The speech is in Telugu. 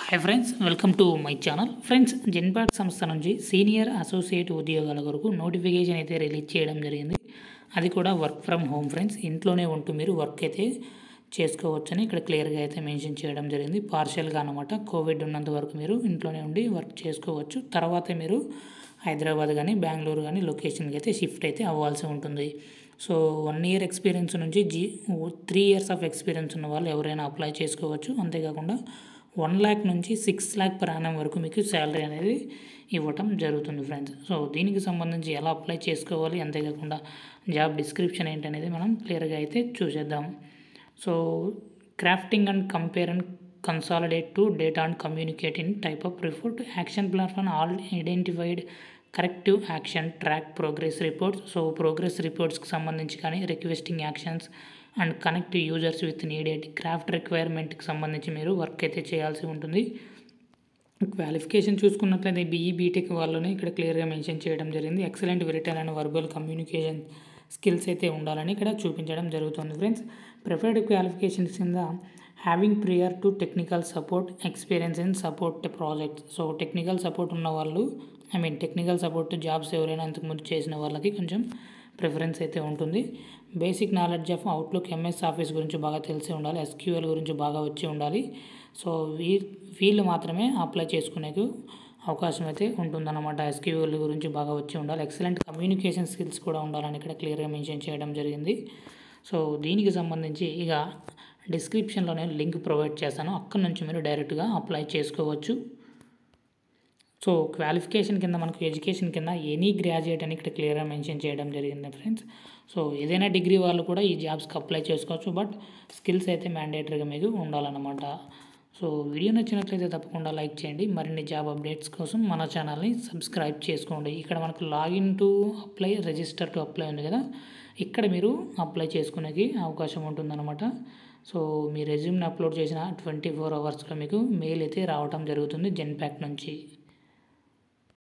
hi friends welcome to my channel friends Genpact సంస్థ నుంచి సీనియర్ అసోసియేట్ ఉద్యోగాల కొరకు నోటిఫికేషన్ అయితే రిలీజ్ చేయడం జరిగింది అది కూడా వర్క్ ఫ్రమ్ హోమ్ ఫ్రెండ్స్ ఇంట్లోనే ఉంటూ మీరు వర్క్ అయితే చేసుకోవచ్చని ఇక్కడ క్లియర్గా అయితే మెన్షన్ చేయడం జరిగింది పార్షియల్గా అనమాట కోవిడ్ ఉన్నంత వరకు మీరు ఇంట్లోనే ఉండి వర్క్ చేసుకోవచ్చు తర్వాత మీరు హైదరాబాద్ కానీ బెంగళూరు కానీ లొకేషన్కి అయితే షిఫ్ట్ అయితే అవ్వాల్సి ఉంటుంది సో వన్ ఇయర్ ఎక్స్పీరియన్స్ నుంచి జీ త్రీ ఇయర్స్ ఆఫ్ ఎక్స్పీరియన్స్ ఉన్న వాళ్ళు ఎవరైనా అప్లై చేసుకోవచ్చు అంతేకాకుండా వన్ ల్యాక్ నుంచి సిక్స్ ల్యాక్ per annum వరకు మీకు శాలరీ అనేది ఇవ్వటం జరుగుతుంది ఫ్రెండ్స్ సో దీనికి సంబంధించి ఎలా అప్లై చేసుకోవాలి అంతేకాకుండా జాబ్ డిస్క్రిప్షన్ ఏంటనేది మనం క్లియర్గా అయితే చూసేద్దాం so crafting and compare and consolidate to data and communicate in type of report action plan all identified corrective action track progress reports so progress రిపోర్ట్స్కి సంబంధించి కానీ requesting actions and connect users with needed craft రిక్వైర్మెంట్కి సంబంధించి మీరు వర్క్ అయితే చేయాల్సి ఉంటుంది క్వాలిఫికేషన్ చూసుకున్నట్లయితే బీఈ బీటెక్ వాళ్ళని ఇక్కడ క్లియర్గా మెన్షన్ చేయడం జరిగింది excellent return and verbal communication skills అయితే ఉండాలని ఇక్కడ చూపించడం జరుగుతుంది ఫ్రెండ్స్ ప్రిఫర్డ్ క్వాలిఫికేషన్స్ కింద having prior to technical support experience in support project so technical support ఉన్న వాళ్ళు I mean technical support jobs ఎవరైనా అంతకుముందు చేసిన వాళ్ళకి కొంచెం ప్రిఫరెన్స్ అయితే ఉంటుంది basic knowledge of Outlook MS Office గురించి బాగా తెలిసి ఉండాలి ఎస్క్యూఎల్ గురించి బాగా వచ్చి ఉండాలి సో వీ వీళ్ళు మాత్రమే అప్లై చేసుకునేకు అవకాశం అయితే ఉంటుందన్నమాట ఎస్క్యూఎల్ గురించి బాగా వచ్చి ఉండాలి ఎక్సలెంట్ కమ్యూనికేషన్ స్కిల్స్ కూడా ఉండాలని ఇక్కడ క్లియర్గా మెన్షన్ చేయడం జరిగింది సో దీనికి సంబంధించి ఇక డిస్క్రిప్షన్లో నేను లింక్ ప్రొవైడ్ చేస్తాను అక్కడ నుంచి మీరు డైరెక్ట్గా అప్లై చేసుకోవచ్చు సో క్వాలిఫికేషన్ కింద మనకు ఎడ్యుకేషన్ కింద ఎనీ గ్రాడ్యుయేట్ అని ఇక్కడ క్లియర్గా మెన్షన్ చేయడం జరిగింది ఫ్రెండ్స్ సో ఏదైనా డిగ్రీ వాళ్ళు కూడా ఈ జాబ్స్కి అప్లై చేసుకోవచ్చు బట్ స్కిల్స్ అయితే మ్యాండేటరీగా మీకు ఉండాలన్నమాట సో వీడియో నచ్చినట్లయితే తప్పకుండా లైక్ చేయండి మరిన్ని జాబ్ అప్డేట్స్ కోసం మన ఛానల్ని సబ్స్క్రైబ్ చేసుకోండి ఇక్కడ మనకు login to apply register to apply ఉంది కదా ఇక్కడ మీరు అప్లై చేసుకునేకి అవకాశం ఉంటుందన్నమాట సో మీ రెజ్యూమ్ని అప్లోడ్ చేసిన ట్వంటీ ఫోర్ అవర్స్లో మీకు మెయిల్ అయితే రావడం జరుగుతుంది జెన్ ప్యాక్ నుంచి